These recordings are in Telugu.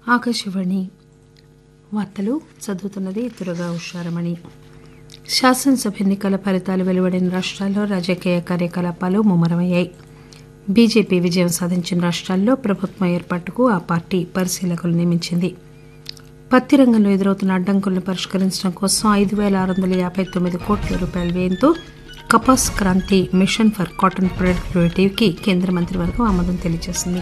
ఆకాశవాణి వార్తలు చదువుతున్నది దుర్గా ఉషారమణి శాసనసభ ఎన్నికల ఫలితాలు వెలువడిన రాష్ట్రాల్లో రాజకీయ కార్యకలాపాలు ముమ్మరమయ్యాయి బీజేపీ విజయం సాధించిన రాష్ట్రాల్లో ప్రభుత్వం ఏర్పాటుకు ఆ పార్టీ పరిశీలకులు నియమించింది పత్తి రంగంలో ఎదురవుతున్న అడ్డంకులను పరిష్కరించడం కోసం ఐదు పేల ఆరు వందల యాబై తొమ్మిది కోట్ల రూపాయల వ్యయంతో Kapas Kranti mission for cotton ప్రొడక్టివిటీకి కేంద్ర మంత్రివర్గం ఆమోదం తెలియజేసింది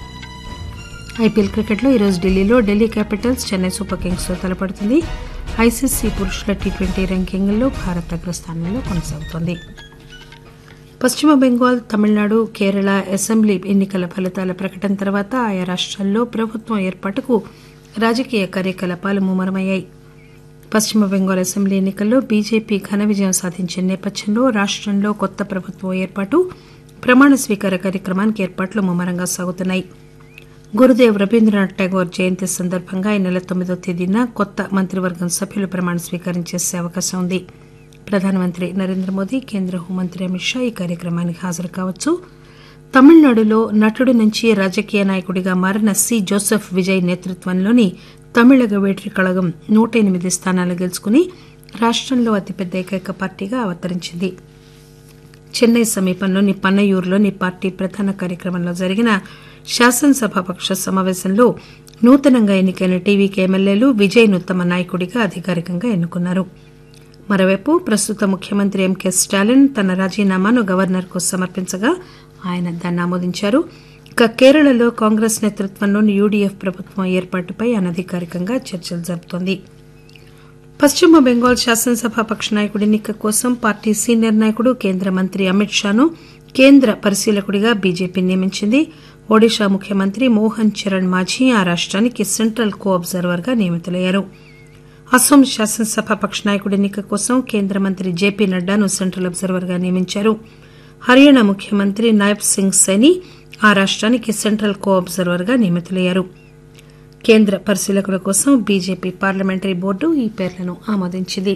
ఐపీఎల్ క్రికెట్లో ఈరోజు ఢిల్లీలో Delhi Capitals Chennai Super Kings తో తలపడుతుంది ఐసీసీ పురుషుల టీ ట్వంటీ ర్యాంకింగ్లో భారత్ అగ్రస్థానంలో కొనసాగుతోంది పశ్చిమ బెంగాల్ తమిళనాడు కేరళ అసెంబ్లీ ఎన్నికల ఫలితాల ప్రకటన తర్వాత ఆయా రాష్ట్రాల్లో ప్రభుత్వం ఏర్పాటుకు రాజకీయ కార్యకలాపాలు ముమ్మరమయ్యాయి పశ్చిమ బెంగాల్ అసెంబ్లీ ఎన్నికల్లో బీజేపీ ఘన విజయం సాధించిన నేపథ్యంలో రాష్టంలో కొత్త ప్రభుత్వం ఏర్పాటు ప్రమాణ స్వీకార కార్యక్రమానికి ఏర్పాట్లు ముమ్మరంగా సాగుతున్నాయి గురుదేవ్ రవీంద్రనాథ్ ఠాగూర్ జయంతి సందర్భంగా ఈ నెల తొమ్మిదో తేదీన కొత్త మంత్రివర్గం సభ్యులు ప్రమాణ స్వీకారం చేసే అవకాశం ఉంది ప్రధానమంత్రి నరేంద్ర మోదీ కేంద్ర హోంమంత్రి అమిత్ షా ఈ కార్యక్రమానికి హాజరు కావచ్చు తమిళనాడులో నటుడి నుంచి రాజకీయ నాయకుడిగా మారిన సి జోసెఫ్ విజయ్ నేతృత్వంలోని తమిళగ వేట్రి కళగం నూట ఎనిమిది స్థానాలు గెలుచుకుని రాష్టంలో అతిపెద్ద ఏకైక పార్టీగా అవతరించింది చెన్నై సమీపంలోని పన్నయూరులోని పార్టీ ప్రధాన కార్యక్రమంలో జరిగిన శాసనసభాపక్ష సమావేశంలో నూతనంగా ఎన్నికైన టీవీకి ఎమ్మెల్యేలు విజయ్ ను తమ నాయకుడిగా అధికారికంగా ఎన్నుకున్నారు మరోవైపు ప్రస్తుత ముఖ్యమంత్రి ఎంకే స్టాలిన్ తన రాజీనామాను గవర్నర్ కు సమర్పించగా ఆయన దాన్ని ఆమోదించారు ఇక కేరళలో కాంగ్రెస్ నేతృత్వంలోని యూడీఎఫ్ ప్రభుత్వం ఏర్పాటుపై అనధికారికంగా చర్చలు జరుపుతోంది పశ్చిమ బెంగాల్ శాసనసభాపక్ష నాయకుడి ఎన్నిక కోసం పార్టీ సీనియర్ నాయకుడు కేంద్ర మంత్రి అమిత్ షాను కేంద్ర పరిశీలకుడిగా బీజేపీ నియమించింది ఒడిషా ముఖ్యమంత్రి మోహన్ చరణ్ మాఝీ ఆ రాష్టానికి సెంట్రల్ కో అబ్జర్వర్ గా నియమితులయ్యారు అస్సాం శాసనసభాపక్ష నాయకుడి ఎన్నిక కోసం కేంద్ర మంత్రి జేపీ నడ్డాను సెంట్రల్ అబ్జర్వర్ గా నియమించారు హర్యానా ముఖ్యమంత్రి నాయబ్ సింగ్ సైని ఆ రాష్టానికి సెంట్రల్ కో అబ్జర్వర్ గా నియమితులయ్యారు కేంద్ర పరిశీలకుల కోసం బీజేపీ పార్లమెంటరీ బోర్డు ఈ పేర్లను ఆమోదించింది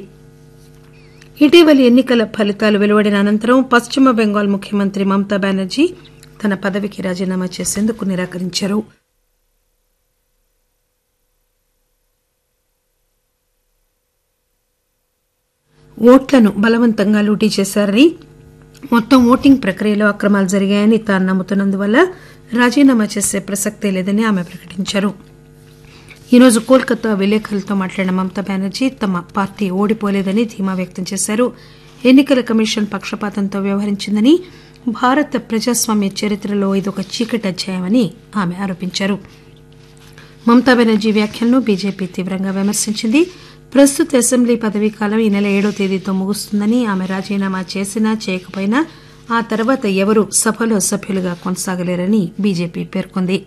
ఇటీవలి ఎన్నికల ఫలితాలు వెలువడిన అనంతరం పశ్చిమ బెంగాల్ ముఖ్యమంత్రి మమతా బెనర్జీ తన పదవికి రాజీనామా చేసేందుకు నిరాకరించారు ఓట్లను బలవంతంగా లూటీ చేశారని మొత్తం ఓటింగ్ ప్రక్రియలో అక్రమాలు జరిగాయని తాను నమ్ముతున్నందువల్ల రాజీనామా చేసే ప్రసక్తే లేదని ఆమె ప్రకటించారు ఈరోజు కోల్కతా విలేకరులతో మాట్లాడిన మమతా బెనర్జీ తమ పార్టీ ఓడిపోలేదని ధీమా వ్యక్తం చేశారు ఎన్నికల కమిషన్ పక్షపాతంతో వ్యవహరించిందని భారత ప్రజాస్వామ్య చరిత్రలో ఇదొక చీకటి అధ్యాయమని ఆమె ఆరోపించారు మమతా బెనర్జీ వ్యాఖ్యలను బీజేపీ తీవ్రంగా విమర్శించింది ప్రస్తుత అసెంబ్లీ పదవీ కాలం ఈ నెల ఏడో తేదీతో ముగుస్తుందని ఆమె రాజీనామా చేసినా చేయకపోయినా ఆ తర్వాత ఎవరూ సభలో సభ్యులుగా కొనసాగలేరని బీజేపీ పేర్కొంది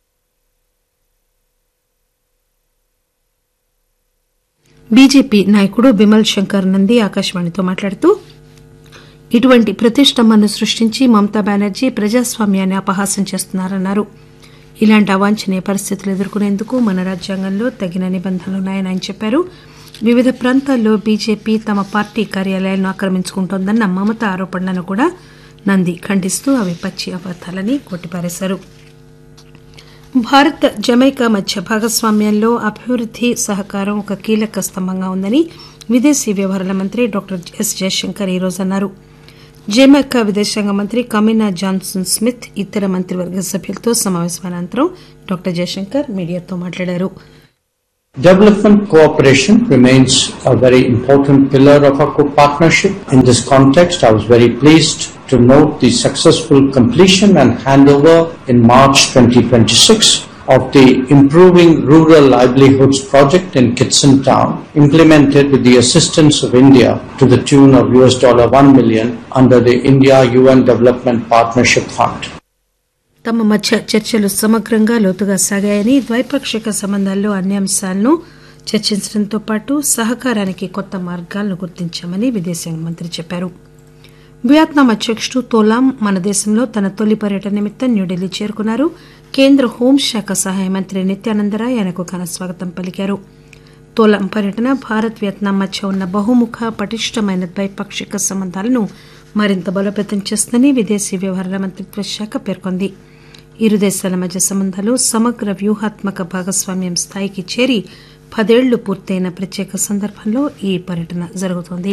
బీజేపీ నాయకుడు బిమల్ శంకర్ నంది ఆకాశవాణితో మాట్లాడుతూ ఇటువంటి ప్రతిష్టంభను సృష్టించి మమతా బెనర్జీ ప్రజాస్వామ్యాన్ని అపహాస్యం చేస్తున్నారన్నారు ఇలాంటి అవాంఛనీయ పరిస్థితులు ఎదుర్కొనేందుకు మన రాజ్యాంగంలో తగిన నిబంధనలున్నాయని ఆయన చెప్పారు వివిధ ప్రాంతాల్లో బీజేపీ తమ పార్టీ కార్యాలయాలను ఆక్రమించుకుంటోందన్న మమత ఆరోపణలను కూడా నంది ఖండిస్తూ అవి పచ్చి అబద్దాలని కొట్టిపారేశారు భారత్ జమైకా మధ్య భాగస్వామ్యంలో అభివృద్ది సహకారం ఒక కీలక స్తంభంగా ఉందని విదేశీ వ్యవహారాల మంత్రి డాక్టర్ ఎస్ జయశంకర్ ఈరోజు అన్నారు జమైకా విదేశాంగ మంత్రి కమినా జాన్సన్ స్మిత్ ఇతర మంత్రివర్గ సభ్యులతో సమావేశమైన అనంతరం డాక్టర్ జయశంకర్ మీడియాతో మాట్లాడారు Development cooperation remains a very important pillar of our partnership. In this context, I was very pleased to note the successful completion and handover in March 2026 of the Improving Rural Livelihoods project in Kitson Town, implemented with the assistance of India to the tune of US dollar 1 million under the India UN Development Partnership Fund. తమ మధ్య చర్చలు సమగ్రంగా లోతుగా సాగాయని ద్వైపాక్షిక సంబంధాల్లో అన్ని అంశాలను చర్చించడంతో పాటు సహకారానికి కొత్త మార్గాలను గుర్తించామని విదేశాంగ మంత్రి చెప్పారు వియత్నాం అధ్యకుడు తోలాం మన దేశంలో తన తొలి పర్యటన నిమిత్తం న్యూఢిల్లీ చేరుకున్నారు కేంద్ర హోంశాఖ సహాయ మంత్రి నిత్యానందరాయ్ ఆయనకు ఘన స్వాగతం పలికారు తోలాం పర్యటన భారత్ వియత్నాం మధ్య ఉన్న బహుముఖ పటిష్టమైన ద్వైపాక్షిక సంబంధాలను మరింత బలోపేతం చేస్తుందని విదేశీ వ్యవహారాల మంత్రిత్వ శాఖ పేర్కొంది ఇరు దేశాల మధ్య సంబంధాలు సమగ్ర వ్యూహాత్మక భాగస్వామ్యం స్థాయికి చేరి పదేళ్లు పూర్తయిన ప్రత్యేక సందర్భంలో ఈ పర్యటన జరుగుతోంది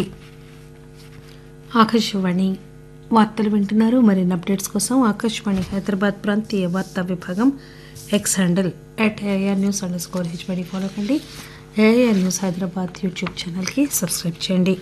ఆకాశవాణి వార్తలు వింటున్నారు మరిన్ని అప్డేట్స్ కోసం ఆకాశవాణి హైదరాబాద్ ప్రాంతీయ వార్తా విభాగం X handle at AIR news underscore హెచ్బడి ఫాలో కండి ఏఆర్ న్యూస్ హైదరాబాద్ యూట్యూబ్ ఛానల్కి సబ్స్క్రైబ్ చేయండి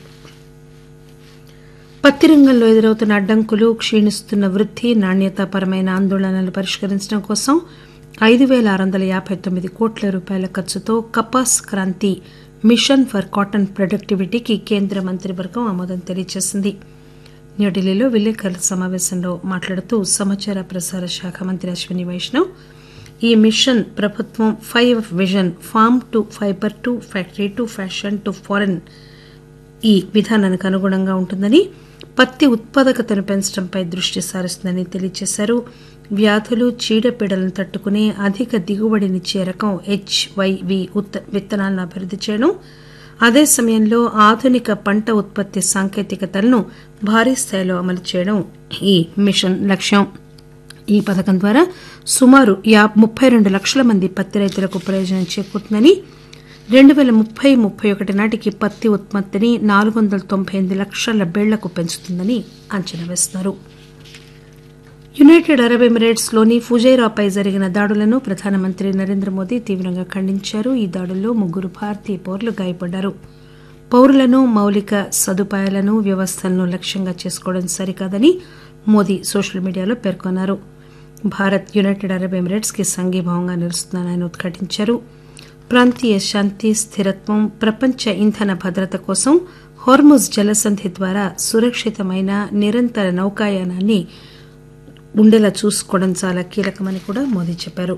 పత్తి రంగంలో ఎదురవుతున్న అడ్డంకులు క్షీణిస్తున్న వృద్ధి నాణ్యతాపరమైన ఆందోళనలు పరిష్కరించడం కోసం ఐదు పేల ఆరు వందల యాభై తొమ్మిది కోట్ల రూపాయల ఖర్చుతో Kapas Kranti mission for cotton ప్రొడక్టివిటీకి కేంద్ర మంత్రివర్గం ఆమోదం తెలియజేసింది న్యూఢిల్లీలో విలేకరుల సమావేశంలో మాట్లాడుతూ సమాచార ప్రసార శాఖ మంత్రి అశ్విని వైష్ణవ్ ఈ మిషన్ ప్రభుత్వం five vision farm to fibre to factory to fashion to foreign ఈ విధానానికి అనుగుణంగా ఉంటుందని పత్తి ఉత్పాదకతను పెంచడంపై దృష్టి సారిస్తుందని తెలియజేశారు వ్యాధులు చీడపీడలను తట్టుకునే అధిక దిగుబడినిచ్చే రకం హెచ్వైవి విత్తనాలను అభివృద్ది చేయడం అదే సమయంలో ఆధునిక పంట ఉత్పత్తి సాంకేతికతలను భారీ స్థాయిలో అమలు చేయడం ఈ మిషన్ లక్ష్యం ఈ పథకం ద్వారా సుమారు ముప్పై రెండు లక్షల మంది పత్తి రైతులకు ప్రయోజనం చేకూరుతుందని రెండు పేల ముప్పై ముప్పై ఒకటి నాటికి పత్తి ఉత్పత్తిని నాలుగు వందల తొంభై ఎనిమిది లక్షల బేళ్లకు పెంచుతుందని అంచనా వేస్తున్నారు యునైటెడ్ అరబ్ ఎమిరేట్స్ లోని ఫుజైరాపై జరిగిన దాడులను ప్రధానమంత్రి నరేంద్ర మోదీ తీవ్రంగా ఖండించారు ఈ దాడుల్లో ముగ్గురు భారతీయ పౌరులు గాయపడ్డారు పౌరులను మౌలిక సదుపాయాలను వ్యవస్థలను లక్ష్యంగా చేసుకోవడం సరికాదని మోదీ సోషల్ మీడియాలో పేర్కొన్నారు భారత్ యునైటెడ్ అరబ్ ఎమిరేట్స్ కి సంఘీభావంగా నిలుస్తుందని ఆయన ఉద్ఘాటించారు ప్రాంతీయ శాంతి స్థిరత్వం ప్రపంచ ఇంధన భద్రత కోసం హార్ముజ్ జలసంధి ద్వారా సురక్షితమైన నిరంతర నౌకాయానాన్ని ఉండేలా చూసుకోవడం చాలా కీలకమని కూడా మోదీ చెప్పారు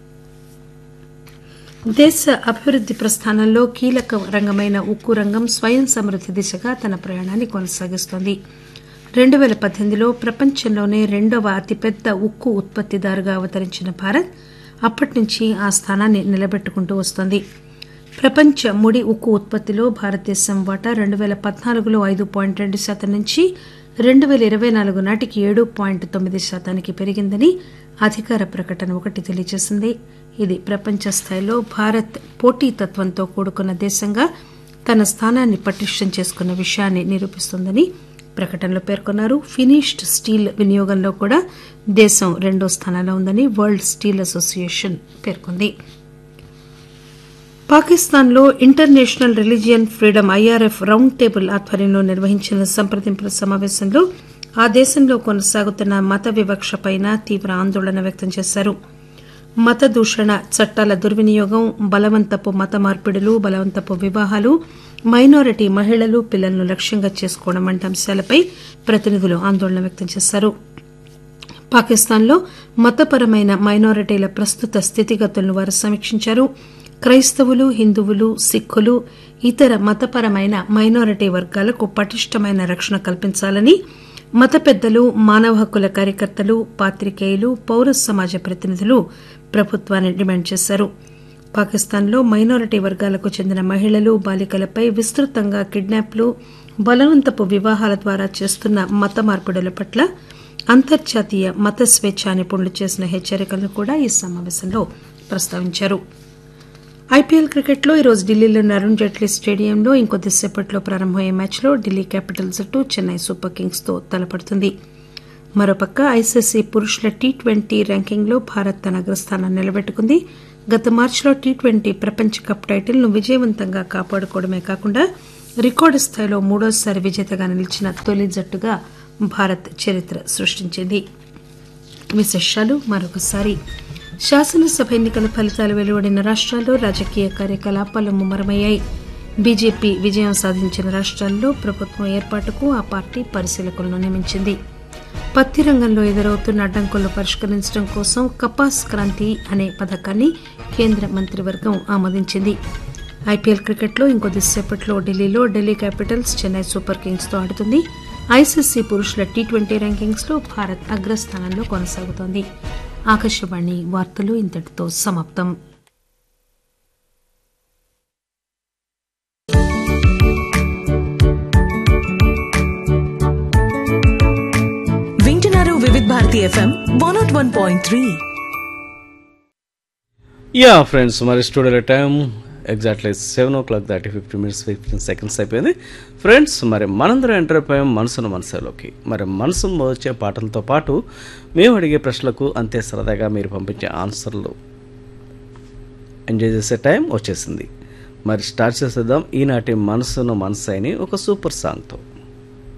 దేశ అభివృద్ది ప్రస్థానంలో కీలక రంగమైన ఉక్కు రంగం స్వయం సమృద్ది దిశగా తన ప్రయాణాన్ని కొనసాగిస్తోంది రెండు పేల పద్దెనిమిదిలో ప్రపంచంలోనే రెండవ అతిపెద్ద ఉక్కు ఉత్పత్తిదారుగా అవతరించిన భారత్ అప్పటి నుంచి ఆ స్థానాన్ని నిలబెట్టుకుంటూ వస్తోంది ప్రపంచ ముడి ఉక్కు ఉత్పత్తిలో భారతదేశం వాటా రెండు పేల పద్నాలుగులో ఐదు పాయింట్ రెండు శాతం నుంచి రెండు పేల ఇరవై నాలుగు నాటికి ఏడు పాయింట్ తొమ్మిది శాతానికి పెరిగిందని అధికార ప్రకటన ఒకటి తెలియజేసింది ఇది ప్రపంచ స్థాయిలో భారత్ పోటీతత్వంతో కూడుకున్న దేశంగా తన స్థానాన్ని పటిష్టం చేసుకున్న విషయాన్ని నిరూపిస్తోందని ప్రకటనలో పేర్కొన్నారు ఫినిష్డ్ స్టీల్ వినియోగంలో కూడా దేశం రెండో స్థానంలో ఉందని వరల్డ్ స్టీల్ అసోసియేషన్ పేర్కొంది పాకిస్తాన్లో international religion freedom IRF round table ఆధ్వర్యంలో నిర్వహించిన సంప్రదింపుల సమావేశంలో ఆ దేశంలో కొనసాగుతున్న మత వివక్షపై తీవ్ర ఆందోళన వ్యక్తం చేశారు మత దూషణ చట్టాల దుర్వినియోగం బలవంతపు మత మార్పిడులు బలవంతపు వివాహాలు మైనారిటీ మహిళలు పిల్లలను లక్ష్యంగా చేసుకోవడం వంటి అంశాలపై ప్రతినిధులు ఆందోళన వ్యక్తం చేశారు పాకిస్తాన్లో మతపరమైన మైనారిటీల ప్రస్తుత స్థితిగతులను వారు సమీక్షించారు క్రైస్తవులు హిందువులు సిక్కులు ఇతర మతపరమైన మైనారిటీ వర్గాలకు పటిష్టమైన రక్షణ కల్పించాలని మత పెద్దలు మానవ హక్కుల కార్యకర్తలు పాత్రికేయులు పౌర సమాజ ప్రతినిధులు ప్రభుత్వాన్ని డిమాండ్ చేశారు పాకిస్తాన్లో మైనారిటీ వర్గాలకు చెందిన మహిళలు బాలికలపై విస్తృతంగా కిడ్నాప్లు బలవంతపు వివాహాల ద్వారా చేస్తున్న మత మార్పిడుల పట్ల అంతర్జాతీయ మత స్వేచ్ఛ నిపుణులు చేసిన హెచ్చరికలను కూడా ఈ సమావేశంలో ప్రస్తావించారు ఐపీఎల్ క్రికెట్లో ఈరోజు ఢిల్లీలోని అరుణ్ జైట్లీ స్టేడియంలో ఇంకొద్దిసేపట్లో ప్రారంభమయ్యే మ్యాచ్లో ఢిల్లీ క్యాపిటల్స్ జట్టు చెన్నై సూపర్ కింగ్స్ తో తలపడుతుంది మరోపక్క ఐసీసీ పురుషుల టీ ట్వంటీ ర్యాంకింగ్లో భారత్ తన అగ్రస్థానాన్ని నిలబెట్టుకుంది గత మార్చిలో టీ ట్వంటీ ప్రపంచ కప్ టైటిల్ను విజయవంతంగా కాపాడుకోవడమే కాకుండా రికార్డు స్థాయిలో మూడోసారి విజేతగా నిలిచిన తొలి జట్టుగా భారత్ చరిత్ర సృష్టించింది విశేషాలు మరొకసారి శాసనసభ ఎన్నికల ఫలితాలు వెలువడిన రాష్ట్రాల్లో రాజకీయ కార్యకలాపాలు ముమ్మరమయ్యాయి బీజేపీ విజయం సాధించిన రాష్ట్రాల్లో ప్రభుత్వం ఏర్పాటుకు ఆ పార్టీ పరిశీలకులను నియమించింది పత్తి రంగంలో ఎదురవుతున్న అడ్డంకులను పరిష్కరించడం కోసం కపాస్ క్రాంతి అనే పథకాన్ని కేంద్ర మంత్రివర్గం ఆమోదించింది ఐపీఎల్ క్రికెట్లో ఇంకొద్దిసేపట్లో ఢిల్లీలో Delhi Capitals Chennai Super Kings తో ఆడుతుంది ఐసీసీ పురుషుల టీ ట్వంటీ ర్యాంకింగ్స్ లో భారత్ అగ్రస్థానంలో కొనసాగుతోంది ఆకాశవాణి వార్తలు ఇంతటితో సమాప్తం వింటున్నారు Vividh Bharati FM one naught one point three ya friends మరి studio time exactly seven o'clock దాటి ఫిఫ్టీ మినిట్స్ ఫిఫ్టీన్ సెకండ్స్ అయిపోయింది ఫ్రెండ్స్ మరి మనందరం ఎంటర్ అయిపోయాం మనసును మనసులోకి మరి మనసు వచ్చే పాటలతో పాటు మేము అడిగే ప్రశ్నలకు అంతే సరదాగా మీరు పంపించే ఆన్సర్లు ఎంజాయ్ చేసే టైం వచ్చేసింది మరి స్టార్ట్ చేసేద్దాం ఈనాటి మనసును మనసు అని ఒక సూపర్ సాంగ్తో